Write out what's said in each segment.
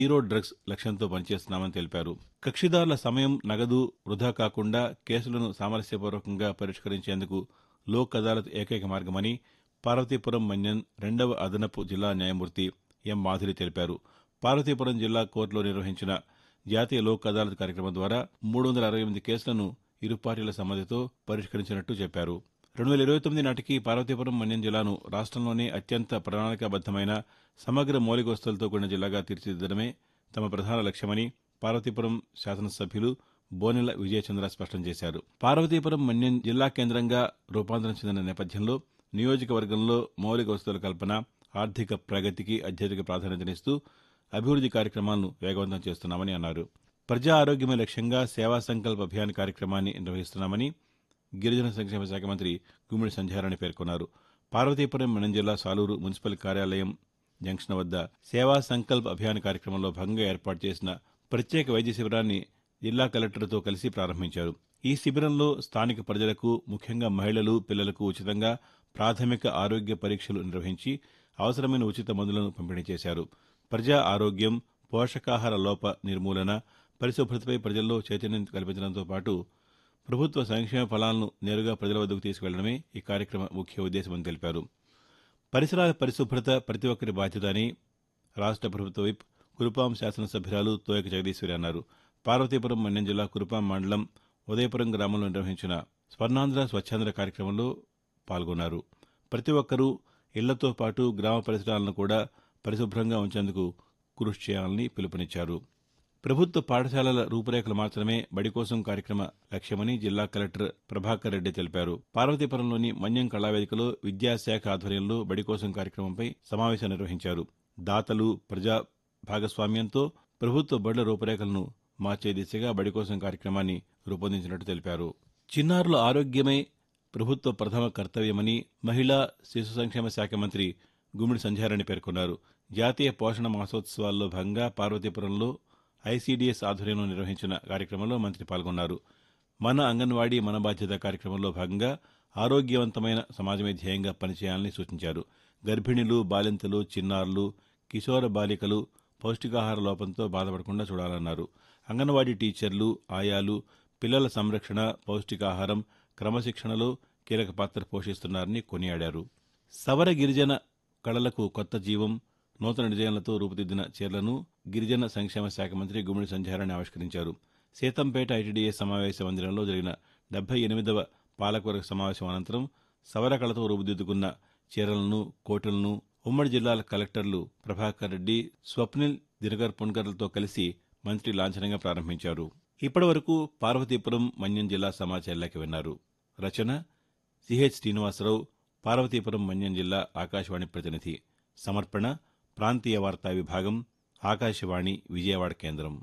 zero drugs లక్ష్యంతో పనిచేస్తున్నామని తెలిపారు కక్షిదారుల సమయం నగదు వృధా కాకుండా కేసులను సామరస్యపూర్వకంగా పరిష్కరించేందుకు లోక్ అదాలత్ ఏకైక మార్గమని పార్వతీపురం మన్యం రెండవ అదనపు జిల్లా న్యాయమూర్తి ఎం మాధురి తెలిపారు పార్వతీపురం జిల్లా కోర్టులో నిర్వహించిన జాతీయ లోక్ అదాలత్ కార్యక్రమం ద్వారా మూడు వందల అరవై ఎనిమిది కేసులను ఇరు పార్టీల సమ్మతితో పరిష్కరించినట్టు చెప్పారు రెండు వేల ఇరవై తొమ్మిది నాటికి పార్వతీపురం మన్యం జిల్లాను రాష్ట్రంలోనే అత్యంత ప్రణాళికాబద్దమైన సమగ్ర మౌలిక వస్తువులతో కూడిన జిల్లాగా తీర్చిదిద్దడమే తమ ప్రధాన లక్ష్యమని పార్వతీపురం శాసనసభ్యులు బోనెల విజయచంద్ర స్పష్టం చేశారు పార్వతీపురం మన్యం జిల్లా కేంద్రంగా రూపాంతరం చెందిన నేపథ్యంలో నియోజకవర్గంలో మౌలిక వస్తువుల కల్పన ఆర్థిక ప్రగతికి అత్యధిక ప్రాధాన్యతనిస్తూ అభివృద్ది కార్యక్రమాలను వేగవంతం చేస్తున్నామని అన్నారు ప్రజా ఆరోగ్యమే లక్ష్యంగా సేవా సంకల్ప అభియాన్ కార్యక్రమాన్ని నిర్వహిస్తున్నామని గిరిజన సంక్షేమ శాఖ మంత్రి గుమ్మిడి సంధ్యారాణి పేర్కొన్నారు పార్వతీపురం మన్యం జిల్లా సాలూరు మున్సిపల్ కార్యాలయం జంక్షన్ వద్ద సేవా సంకల్ప్ అభియాన్ కార్యక్రమంలో భాగంగా ఏర్పాటు చేసిన ప్రత్యేక వైద్య శిబిరాన్ని జిల్లా కలెక్టర్తో కలిసి ప్రారంభించారు ఈ శిబిరంలో స్థానిక ప్రజలకు ముఖ్యంగా మహిళలు పిల్లలకు ఉచితంగా ప్రాథమిక ఆరోగ్య పరీక్షలు నిర్వహించి అవసరమైన ఉచిత మందులను పంపిణీ చేశారు ప్రజా ఆరోగ్యం పోషకాహార లోప నిర్మూలన పరిశుభ్రతపై ప్రజల్లో చైతన్యం కల్పించడంతో పాటు ప్రభుత్వ సంక్షేమ ఫలాలను నేరుగా ప్రజల వద్దకు తీసుకెళ్లడమే ఈ కార్యక్రమ ముఖ్య ఉద్దేశమని తెలిపారు పరిసరాల పరిశుభ్రత ప్రతి ఒక్కరి బాధ్యత అని రాష్ట్ర ప్రభుత్వ విప్ కురుపాం శాసనసభ్యురాలు తోయక జగదీశ్వరి అన్నారు పార్వతీపురం మన్యం జిల్లా కురుపాం మండలం ఉదయపురం గ్రామంలో నిర్వహించిన స్వర్ణాంధ్ర స్వచ్ఛాంధ్ర కార్యక్రమంలో పాల్గొన్నారు ప్రతి ఒక్కరూ ఇళ్లతో పాటు గ్రామ పరిసరాలను కూడా పరిశుభ్రంగా ఉంచేందుకు కృషి చేయాలని పిలుపునిచ్చారు ప్రభుత్వ పాఠశాలల రూపురేఖలు మార్చడమే బడి కోసం కార్యక్రమ లక్ష్యమని జిల్లా కలెక్టర్ ప్రభాకర్ రెడ్డి తెలిపారు పార్వతీపురంలోని మన్యం కళావేదికలో విద్యాశాఖ ఆధ్వర్యంలో బడి కోసం కార్యక్రమంపై సమావేశం నిర్వహించారు దాతలు ప్రజా భాగస్వామ్యంతో ప్రభుత్వ బడుల రూపురేఖలను మార్చే దిశగా బడి కోసం కార్యక్రమాన్ని రూపొందించినట్టు తెలిపారు చిన్నారుల ఆరోగ్యమే ప్రభుత్వ ప్రథమ కర్తవ్యమని మహిళా శిశు సంక్షేమ శాఖ మంత్రి గుమ్మిడి సంధ్యారాణి పేర్కొన్నారు జాతీయ పోషణ మాసోత్సవాల్లో భాగంగా పార్వతీపురంలో ఐసీడీఎస్ ఆధ్వర్యంలో నిర్వహించిన కార్యక్రమంలో మంత్రి పాల్గొన్నారు మన అంగన్వాడీ మన బాధ్యత కార్యక్రమంలో భాగంగా ఆరోగ్యవంతమైన సమాజమే ధ్యేయంగా పనిచేయాలని సూచించారు గర్భిణులు బాలింతలు చిన్నారులు కిశోర బాలికలు పౌష్టికాహార లోపంతో బాధపడకుండా చూడాలన్నారు అంగన్వాడీ టీచర్లు ఆయాలు పిల్లల సంరక్షణ పౌష్టికాహారం క్రమశిక్షణలో కీలక పాత్ర పోషిస్తున్నారని కొనియాడారు సవర గిరిజన కళలకు కొత్త జీవం నూతన డిజైన్లతో రూపుదిద్దిన చీరలను గిరిజన సంక్షేమ శాఖ మంత్రి గుమ్మిడి సంధ్యారాణి ఆవిష్కరించారు సీతంపేట ఐటీడీఏ సమావేశ మందిరంలో జరిగిన డెబ్బై ఎనిమిదవ పాలకవర్గ సమావేశం అనంతరం సవర కళతో రూపుదిద్దుకున్న చీరలను కోటులను ఉమ్మడి జిల్లాల కలెక్టర్లు ప్రభాకర్ రెడ్డి స్వప్నిల్ దినకర్ పుణ్కర్లతో కలిసి మంత్రి లాంఛనంగా ప్రారంభించారు ఇప్పటివరకు పార్వతీపురం మన్యం జిల్లా సమాచారాలకి విన్నారు రచన సిహెచ్ శ్రీనివాసరావు పార్వతీపురం మన్యం జిల్లా ఆకాశవాణి ప్రతినిధి సమర్పణ ప్రాంతీయ వార్తా విభాగం ఆకాశవాణి విజయవాడ కేంద్రం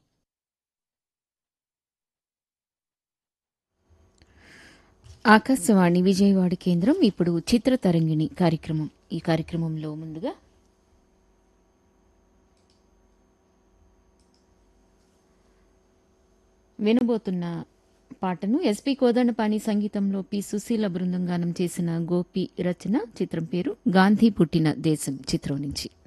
ఆకాశవాణి విజయవాడ కేంద్రం ఇప్పుడు చిత్రతరంగిణి కార్యక్రమం ఈ కార్యక్రమంలో ముందుగా వినబోతున్న పాటను ఎస్పి కోదండపాణి సంగీతంలో పి సుశీల బృందం గానం చేసిన గోపి రచన చిత్రం పేరు గాంధీ పుట్టిన దేశం చిత్రం నుంచి